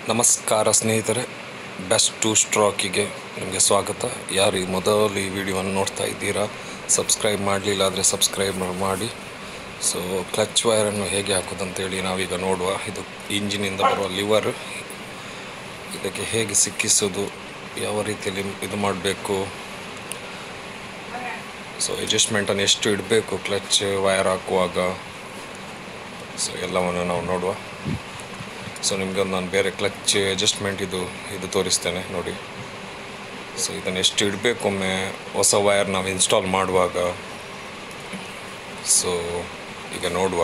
ನಮಸ್ಕಾರ ಸ್ನೇಹಿತರೆ best to ಸ್ಟ್ರಾಕಿಗೆ ನಿಮಗೆ ಸ್ವಾಗತ ಯಾರು ಈ ಮೊದಲು ಈ ವಿಡಿಯೋವನ್ನು ನೋಡ್ತಾ ಇದ್ದೀರಾ ಸಬ್ಸ್ಕ್ರೈಬ್ ಮಾಡಲಿಲ್ಲ ಆದರೆ ಸಬ್ಸ್ಕ್ರೈಬ್ ಮಾಡಿ ಸೊ ಕ್ಲಚ್ ವೈರನ್ನು ಹೇಗೆ ಹಾಕೋದಂತೇಳಿ ನಾವೀಗ ನೋಡುವ ಇದು ಇಂಜಿನಿಂದ ಬರುವ ಲಿವರ್ ಇದಕ್ಕೆ ಹೇಗೆ ಸಿಕ್ಕಿಸೋದು ಯಾವ ರೀತಿಯಲ್ಲಿ ಇದು ಮಾಡಬೇಕು ಸೊ ಅಡ್ಜಸ್ಟ್ಮೆಂಟನ್ನು ಎಷ್ಟು ಇಡಬೇಕು ಕ್ಲಚ್ ವೈರ್ ಹಾಕುವಾಗ ಸೊ ಎಲ್ಲವನ್ನು ನಾವು ನೋಡುವ ಸೊ ನಿಮಗೆ ಒಂದು ನಾನು ಬೇರೆ ಕ್ಲಚ್ ಅಡ್ಜಸ್ಟ್ಮೆಂಟ್ ಇದು ಇದು ತೋರಿಸ್ತೇನೆ ನೋಡಿ ಸೊ ಇದನ್ನು ಎಷ್ಟು ಇಡಬೇಕು ಒಮ್ಮೆ ಹೊಸ ವೈರ್ ನಾವು ಇನ್ಸ್ಟಾಲ್ ಮಾಡುವಾಗ ಸೊ ಈಗ ನೋಡುವ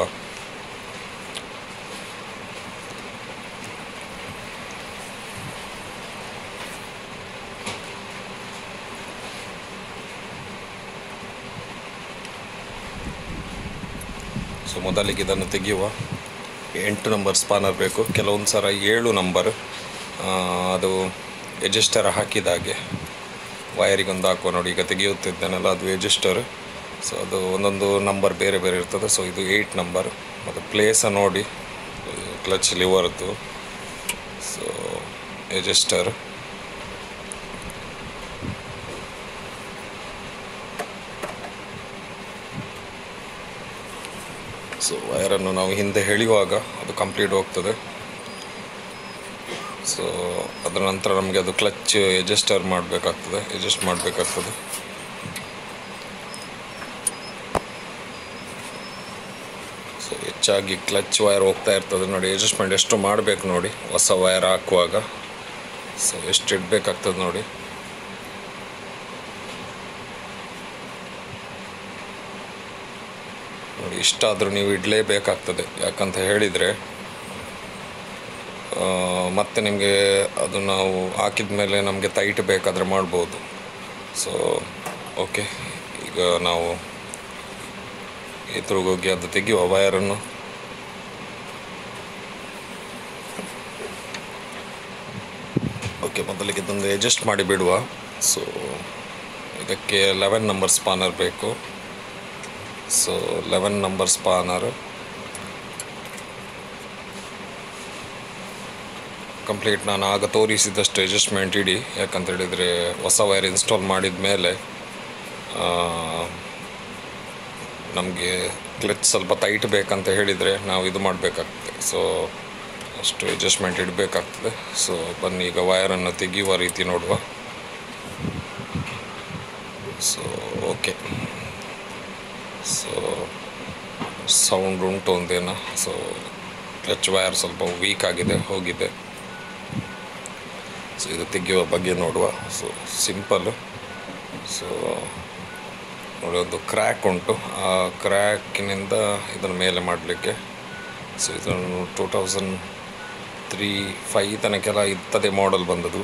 ಸೊ ಮೊದಲಿಗೆ ಇದನ್ನು ತೆಗೆಯುವ ಎಂಟು ನಂಬರ್ ಸ್ಪಾನರ್ ಬೇಕು ಕೆಲವೊಂದು ಸಲ ಏಳು ನಂಬರ್ ಅದು ಎಜೆಸ್ಟರ್ ಹಾಕಿದಾಗೆ ವಯರಿಗೆ ಒಂದು ಹಾಕುವ ನೋಡಿ ಈಗ ತೆಗೆಯುತ್ತಿದ್ದೇನಲ್ಲ ಅದು ಎಜೆಸ್ಟರ್ ಸೊ ಅದು ಒಂದೊಂದು ನಂಬರ್ ಬೇರೆ ಬೇರೆ ಇರ್ತದೆ ಸೊ ಇದು ಏಯ್ಟ್ ನಂಬರ್ ಮತ್ತು ಪ್ಲೇಸ ನೋಡಿ ಕ್ಲಚ್ ಲಿವರ್ದು ಸೊ ಎಜೆಸ್ಟರ್ ಸೊ ವಯರನ್ನು ನಾವು ಹಿಂದೆ ಎಳೆಯುವಾಗ ಅದು ಕಂಪ್ಲೀಟ್ ಹೋಗ್ತದೆ ಸೊ ಅದರ ನಂತರ ನಮಗೆ ಅದು ಕ್ಲಚ್ ಎಜೆಸ್ಟರ್ ಮಾಡಬೇಕಾಗ್ತದೆ ಎಜೆಸ್ಟ್ ಮಾಡಬೇಕಾಗ್ತದೆ ಸೊ ಹೆಚ್ಚಾಗಿ ಕ್ಲಚ್ ವೈರ್ ಹೋಗ್ತಾ ಇರ್ತದೆ ನೋಡಿ ಅಡ್ಜಸ್ಟ್ಮೆಂಟ್ ಎಷ್ಟು ಮಾಡಬೇಕು ನೋಡಿ ಹೊಸ ವೈರ್ ಹಾಕುವಾಗ ಸೊ ಎಷ್ಟು ಇಡಬೇಕಾಗ್ತದೆ ನೋಡಿ ನೋಡಿ ಇಷ್ಟಾದರೂ ನೀವು ಇಡಲೇಬೇಕಾಗ್ತದೆ ಯಾಕಂತ ಹೇಳಿದರೆ ಮತ್ತೆ ನಿಮಗೆ ಅದು ನಾವು ಹಾಕಿದ ಮೇಲೆ ನಮಗೆ ತೈಟ್ ಬೇಕಾದರೆ ಮಾಡ್ಬೋದು ಸೊ ಓಕೆ ಈಗ ನಾವು ಎದುರುಗೋಗಿ ಅದು ತೆಗೆಯುವ ವಯರನ್ನು ಓಕೆ ಮೊದಲಿಗೆ ಇದೊಂದು ಅಡ್ಜಸ್ಟ್ ಮಾಡಿ ಬಿಡುವ ಸೊ ಇದಕ್ಕೆ ಲೆವೆನ್ ನಂಬರ್ ಸ್ಪಾನರ್ ಬೇಕು so eleven number spanner complete ನಾನು ಆಗ ತೋರಿಸಿದಷ್ಟು ಅಡ್ಜಸ್ಟ್ಮೆಂಟ್ ಇಡಿ ಯಾಕಂತ ಹೇಳಿದರೆ ಹೊಸ ವೈರ್ ಇನ್ಸ್ಟಾಲ್ ಮಾಡಿದ ಮೇಲೆ ನಮಗೆ ಕ್ಲಚ್ ಸ್ವಲ್ಪ ಟೈಟ್ ಬೇಕಂತ ಹೇಳಿದರೆ ನಾವು ಇದು ಮಾಡಬೇಕಾಗ್ತದೆ ಸೊ ಅಷ್ಟು ಅಡ್ಜಸ್ಟ್ಮೆಂಟ್ ಇಡಬೇಕಾಗ್ತದೆ ಸೊ ಬನ್ನಿ ಈಗ ವಯರನ್ನು ತೆಗೆಯುವ ರೀತಿ ನೋಡುವ ಸೊ ಓಕೆ ಸೊ ಸೌಂಡ್ ಉಂಟು ಒಂದೇನೋ ಸೊ ಕ್ಲಚ್ ವೈರ್ ಸ್ವಲ್ಪ ವೀಕ್ ಆಗಿದೆ ಹೋಗಿದೆ ಸೊ ಇದು ತೆಗೆಯುವ ಬಗ್ಗೆ ನೋಡುವ ಸೊ ಸಿಂಪಲ್ಲು ಸೊ ನೋಡಿ ಒಂದು ಕ್ರ್ಯಾಕ್ ಉಂಟು ಆ ಕ್ರ್ಯಾಕಿನಿಂದ ಇದನ್ನು ಮೇಲೆ ಮಾಡಲಿಕ್ಕೆ ಸೊ ಇದನ್ನು ಟೂ ತೌಸಂಡ್ ತ್ರೀ ಫೈ ತನಕೆಲ್ಲ ಇತ್ತದೇ ಮಾಡಲ್ ಬಂದದ್ದು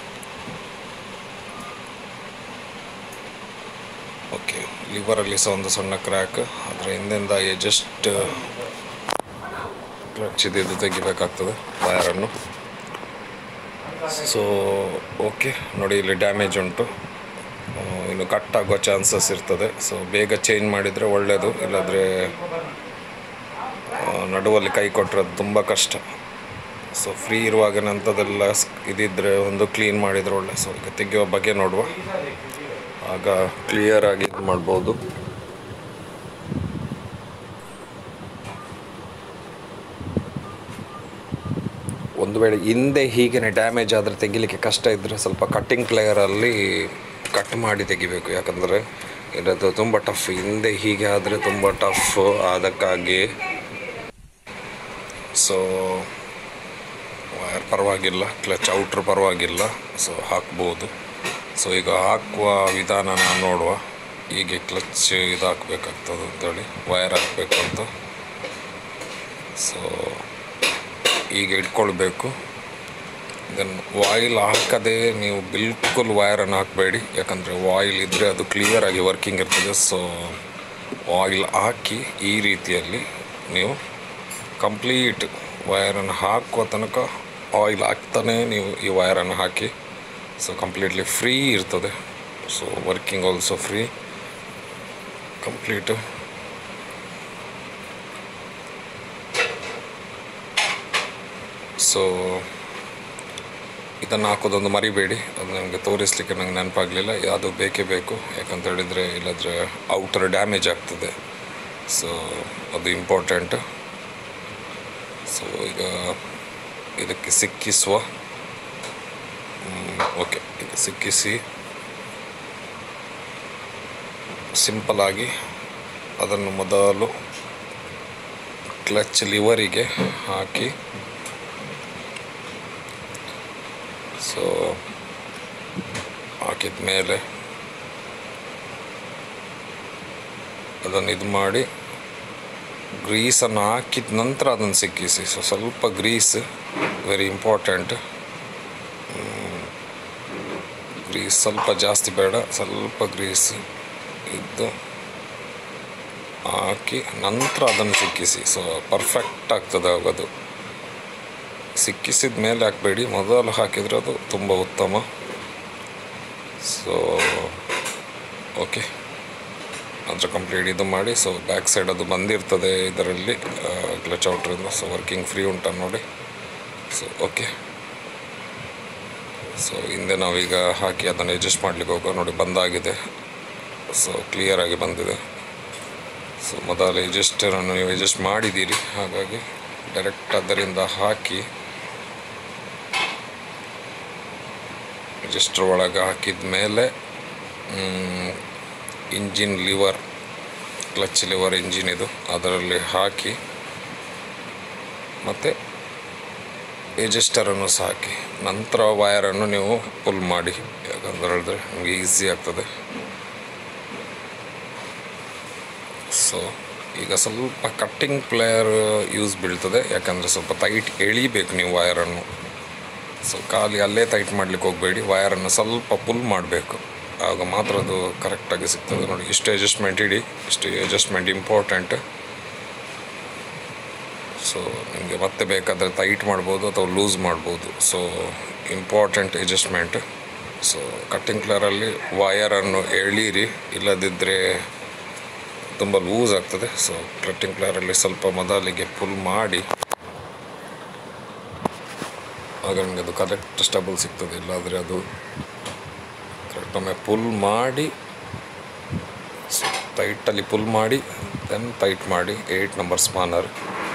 ಓಕೆ ಲಿವರಲ್ಲಿ ಸಹ ಒಂದು ಸಣ್ಣ ಕ್ರ್ಯಾಕ್ ಅದರ ಹಿಂದಿಂದ ಜಸ್ಟ್ ಕ್ಲಚ್ ಇದು ತೆಗಿಬೇಕಾಗ್ತದೆ ವಯರನ್ನು ಸೊ ಓಕೆ ನೋಡಿ ಇಲ್ಲಿ ಡ್ಯಾಮೇಜ್ ಉಂಟು ಇನ್ನು ಕಟ್ ಆಗೋ ಚಾನ್ಸಸ್ ಇರ್ತದೆ ಸೊ ಬೇಗ ಚೇಂಜ್ ಮಾಡಿದರೆ ಒಳ್ಳೆಯದು ಇಲ್ಲಾಂದರೆ ನಡುವಲ್ಲಿ ಕೈ ಕೊಟ್ಟರೆ ಅದು ತುಂಬ ಕಷ್ಟ ಸೊ ಫ್ರೀ ಇರುವಾಗ ಅಂಥದ್ದೆಲ್ಲ ಇದಿದ್ದರೆ ಒಂದು ಕ್ಲೀನ್ ಮಾಡಿದರೆ ಒಳ್ಳೆ ಸೊ ಈಗ ತೆಗೆಯುವ ಬಗ್ಗೆ ನೋಡುವ ಆಗ ಕ್ಲಿಯರ್ ಆಗಿ ಇದು ಮಾಡ್ಬೋದು ಒಂದು ವೇಳೆ ಹಿಂದೆ ಹೀಗೆ ಡ್ಯಾಮೇಜ್ ಆದರೆ ತೆಗಿಲಿಕ್ಕೆ ಕಷ್ಟ ಇದ್ದರೆ ಸ್ವಲ್ಪ ಕಟ್ಟಿಂಗ್ ಪ್ಲೇಯರಲ್ಲಿ ಕಟ್ ಮಾಡಿ ತೆಗಿಬೇಕು ಯಾಕಂದರೆ ಇದರದ್ದು ತುಂಬ ಟಫ್ ಹಿಂದೆ ಹೀಗೆ ಆದರೆ ತುಂಬ ಟಫ್ ಅದಕ್ಕಾಗಿ ಸೊ ವಯರ್ ಪರವಾಗಿಲ್ಲ ಕ್ಲಚ್ ಔಟ್ರ್ ಪರವಾಗಿಲ್ಲ ಸೊ ಹಾಕ್ಬೋದು ಸೊ ಈಗ ಹಾಕುವ ವಿಧಾನ ನಾವು ನೋಡುವ ಹೀಗೆ ಕ್ಲಚ್ ಇದು ಹಾಕಬೇಕಾಗ್ತದೆ ಅಂತೇಳಿ ವಯರ್ ಹಾಕಬೇಕು ಅಂತ ಸೊ ಹೀಗೆ ಇಟ್ಕೊಳ್ಬೇಕು ದೆನ್ ವಾಯಿಲ್ ಹಾಕದೆ ನೀವು ಬಿಲ್ಕುಲ್ ವಯರನ್ನು ಹಾಕಬೇಡಿ ಯಾಕಂದರೆ ವಾಯಿಲ್ ಇದ್ದರೆ ಅದು ಕ್ಲಿಯರಾಗಿ ವರ್ಕಿಂಗ್ ಇರ್ತದೆ ಸೊ ಆಯಿಲ್ ಹಾಕಿ ಈ ರೀತಿಯಲ್ಲಿ ನೀವು ಕಂಪ್ಲೀಟ್ ವಯರನ್ನು ಹಾಕುವ ತನಕ ಆಯಿಲ್ ಹಾಕ್ತಾನೆ ನೀವು ಈ ವಯರನ್ನು ಹಾಕಿ ಸೊ ಕಂಪ್ಲೀಟ್ಲಿ ಫ್ರೀ ಇರ್ತದೆ so working also free complete so ಇದನ್ನು ಹಾಕೋದೊಂದು ಮರಿಬೇಡಿ ಅದು ನನಗೆ ತೋರಿಸಲಿಕ್ಕೆ ನನಗೆ ನೆನಪಾಗಲಿಲ್ಲ ಅದು ಬೇಕೇ ಬೇಕು ಯಾಕಂತ ಹೇಳಿದರೆ ಇಲ್ಲದ್ರೆ ಔಟರ್ ಡ್ಯಾಮೇಜ್ ಆಗ್ತದೆ ಸೊ ಅದು ಇಂಪಾರ್ಟೆಂಟ್ ಸೊ ಈಗ ಇದಕ್ಕೆ ಸಿಕ್ಕಿಸುವ ಓಕೆ ಈಗ ಸಿಕ್ಕಿಸಿ ಸಿಂಪಲಾಗಿ ಅದನ್ನು ಮೊದಲು ಕ್ಲಚ್ ಲಿವರಿಗೆ ಹಾಕಿ ಸೊ ಹಾಕಿದ ಮೇಲೆ ಅದನ್ನು ಇದು ಮಾಡಿ ಗ್ರೀಸನ್ನು ಹಾಕಿದ ನಂತರ ಅದನ್ನು ಸಿಕ್ಕಿಸಿ ಸೊ ಸ್ವಲ್ಪ ಗ್ರೀಸ್ ವೆರಿ ಇಂಪಾರ್ಟೆಂಟ್ ಗ್ರೀಸ್ ಸ್ವಲ್ಪ ಜಾಸ್ತಿ ಬೇಡ ಸ್ವಲ್ಪ ಗ್ರೀಸ್ ಇದ್ದು ಹಾಕಿ ನಂತರ ಅದನ್ನು ಸಿಕ್ಕಿಸಿ ಸೊ ಪರ್ಫೆಕ್ಟ್ ಆಗ್ತದೆ ಆಗೋದು ಸಿಕ್ಕಿಸಿದ ಮೇಲೆ ಹಾಕಬೇಡಿ ಮೊದಲು ಹಾಕಿದರೆ ಅದು ತುಂಬ ಉತ್ತಮ ಸೊ ಓಕೆ ಅದರ ಕಂಪ್ಲೀಟ್ ಇದು ಮಾಡಿ ಸೊ ಬ್ಯಾಕ್ ಸೈಡ್ ಅದು ಬಂದಿರ್ತದೆ ಇದರಲ್ಲಿ ಕ್ಲಚ್ ಔಟ್ರಿಂದ ಸೊ ವರ್ಕಿಂಗ್ ಫ್ರೀ ಉಂಟ ನೋಡಿ ಸೊ ಓಕೆ ಸೊ ಹಿಂದೆ ನಾವೀಗ ಹಾಕಿ ಅದನ್ನು ಅಡ್ಜಸ್ಟ್ ಮಾಡಲಿಕ್ಕೆ ಹೋಗೋ ನೋಡಿ ಬಂದಾಗಿದೆ ಸೊ ಕ್ಲಿಯರಾಗಿ ಬಂದಿದೆ ಸೊ ಮೊದಲು ಎಜೆಸ್ಟರನ್ನು ನೀವು ಎಜೆಸ್ಟ್ ಮಾಡಿದ್ದೀರಿ ಹಾಗಾಗಿ ಡೈರೆಕ್ಟ್ ಅದರಿಂದ ಹಾಕಿ ಎಜೆಸ್ಟರ್ ಒಳಗೆ ಹಾಕಿದ ಮೇಲೆ engine lever clutch lever engine ಇದು ಅದರಲ್ಲಿ ಹಾಕಿ ಮತ್ತು ಎಜೆಸ್ಟರನ್ನು ಸಹ ಹಾಕಿ ನಂತರ ವಯರನ್ನು ನೀವು ಪುಲ್ ಮಾಡಿ ಯಾಕಂತ ಹೇಳಿದ್ರೆ ನಿಮಗೆ ಈಸಿ ಆಗ್ತದೆ ಸೊ ಈಗ ಸ್ವಲ್ಪ ಕಟ್ಟಿಂಗ್ ಪ್ಲೇಯರ್ ಯೂಸ್ ಬೀಳ್ತದೆ ಯಾಕಂದರೆ ಸ್ವಲ್ಪ ಟೈಟ್ ಎಳಿಬೇಕು ನೀವು ವಯರನ್ನು ಸೊ ಖಾಲಿ ಅಲ್ಲೇ ಟೈಟ್ ಮಾಡಲಿಕ್ಕೆ ಹೋಗಬೇಡಿ ವಯರನ್ನು ಸ್ವಲ್ಪ ಪುಲ್ ಮಾಡಬೇಕು ಆಗ ಮಾತ್ರ ಅದು ಕರೆಕ್ಟಾಗಿ ಸಿಗ್ತದೆ ನೋಡಿ ಇಷ್ಟು ಅಡ್ಜಸ್ಟ್ಮೆಂಟ್ ಇಡಿ ಇಷ್ಟು ಅಡ್ಜಸ್ಟ್ಮೆಂಟ್ ಇಂಪಾರ್ಟೆಂಟ್ ಸೊ ನಿಮಗೆ ಮತ್ತೆ ಬೇಕಾದರೆ ಟೈಟ್ ಮಾಡ್ಬೋದು ಅಥವಾ ಲೂಸ್ ಮಾಡ್ಬೋದು so important adjustment so cutting ಪ್ಲೇಯರಲ್ಲಿ ವಯರನ್ನು ಎಳೀರಿ ಇಲ್ಲದಿದ್ದರೆ ತುಂಬ ಲೂಸ್ ಆಗ್ತದೆ ಸೊ ಕಟ್ಟಿಂಗ್ ಪ್ಲೇಯರಲ್ಲಿ ಸ್ವಲ್ಪ ಮೊದಲಿಗೆ ಫುಲ್ ಮಾಡಿ ಆಗ ನಿಮಗೆ ಅದು ಕರೆಕ್ಟ್ ಸ್ಟಬಲ್ ಸಿಗ್ತದೆ ಇಲ್ಲಾದರೆ ಅದು ಕರೆಕ್ಟ್ ಒಮ್ಮೆ ಪುಲ್ ಮಾಡಿ ಟೈಟಲ್ಲಿ ಪುಲ್ ಮಾಡಿ ದೆನ್ ಟೈಟ್ ಮಾಡಿ eight number spanner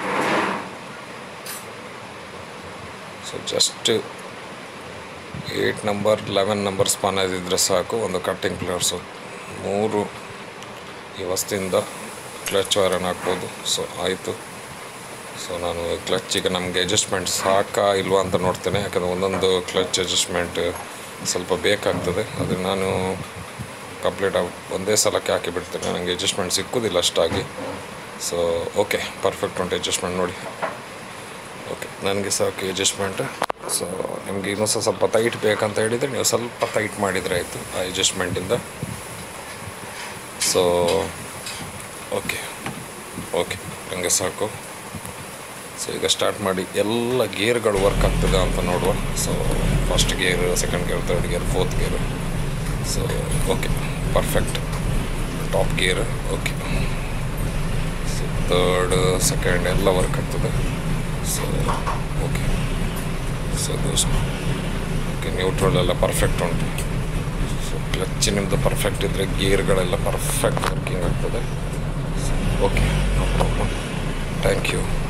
so just eight number eleven number spanner ಇದ್ದರೆ ಸಾಕು ಒಂದು ಕಟ್ಟಿಂಗ್ ಪ್ಲೇಯರ್ಸು ಮೂರು ಈ ವಸ್ತಿಯಿಂದ ಕ್ಲಚ್ ವೈರನ್ನು ಹಾಕ್ಬೋದು ಸೊ ಆಯಿತು ಸೊ ನಾನು ಕ್ಲಚ್ಚಿಗೆ ನಮಗೆ ಅಡ್ಜಸ್ಟ್ಮೆಂಟ್ ಸಾಕಾ ಇಲ್ವಾ ಅಂತ ನೋಡ್ತೇನೆ ಯಾಕಂದರೆ ಒಂದೊಂದು ಕ್ಲಚ್ ಅಡ್ಜಸ್ಟ್ಮೆಂಟ್ ಸ್ವಲ್ಪ ಬೇಕಾಗ್ತದೆ ಅದು ನಾನು ಕಂಪ್ಲೀಟ್ ಒಂದೇ ಸಲಕ್ಕೆ ಹಾಕಿ ಬಿಡ್ತೇನೆ ನನಗೆ ಅಡ್ಜಸ್ಟ್ಮೆಂಟ್ ಸಿಕ್ಕುದಿಲ್ಲ ಅಷ್ಟಾಗಿ ಸೊ ಓಕೆ ಪರ್ಫೆಕ್ಟ್ ಉಂಟು ಅಡ್ಜಸ್ಟ್ಮೆಂಟ್ ನೋಡಿ ಓಕೆ ನನಗೆ ಸಾಕು ಅಡ್ಜಸ್ಟ್ಮೆಂಟ್ ಸೊ ನಿಮಗೆ ಇನ್ನೂ ಸಹ ಸ್ವಲ್ಪ ಟೈಟ್ ಬೇಕಂತ ಹೇಳಿದರೆ ನೀವು ಸ್ವಲ್ಪ ಟೈಟ್ ಮಾಡಿದರೆ ಆಯಿತು ಆ ಅಡ್ಜಸ್ಟ್ಮೆಂಟಿಂದ ಸೊ ಓಕೆ ಓಕೆ ನನಗೆ ಸಾಕು ಸೊ ಈಗ ಸ್ಟಾರ್ಟ್ ಮಾಡಿ ಎಲ್ಲ ಗೇರ್ಗಳು ವರ್ಕ್ ಆಗ್ತದೆ ಅಂತ ನೋಡುವ so first gear second gear third gear fourth gear so okay perfect top gear okay so third second ಎಲ್ಲ ವರ್ಕ್ ಆಗ್ತದೆ ಸೊ ಓಕೆ ಸೊ ಅದು ಓಕೆ ನ್ಯೂಟ್ರಲ್ ಎಲ್ಲ ಪರ್ಫೆಕ್ಟ್ ಉಂಟು ಸೊ ಕ್ಲಚ್ ನಿಮ್ಮದು ಪರ್ಫೆಕ್ಟ್ ಇದ್ದರೆ ಗೇರ್ಗಳೆಲ್ಲ ಪರ್ಫೆಕ್ಟ್ ವರ್ಕಿಂಗ್ ಆಗ್ತದೆ okay no problem thank you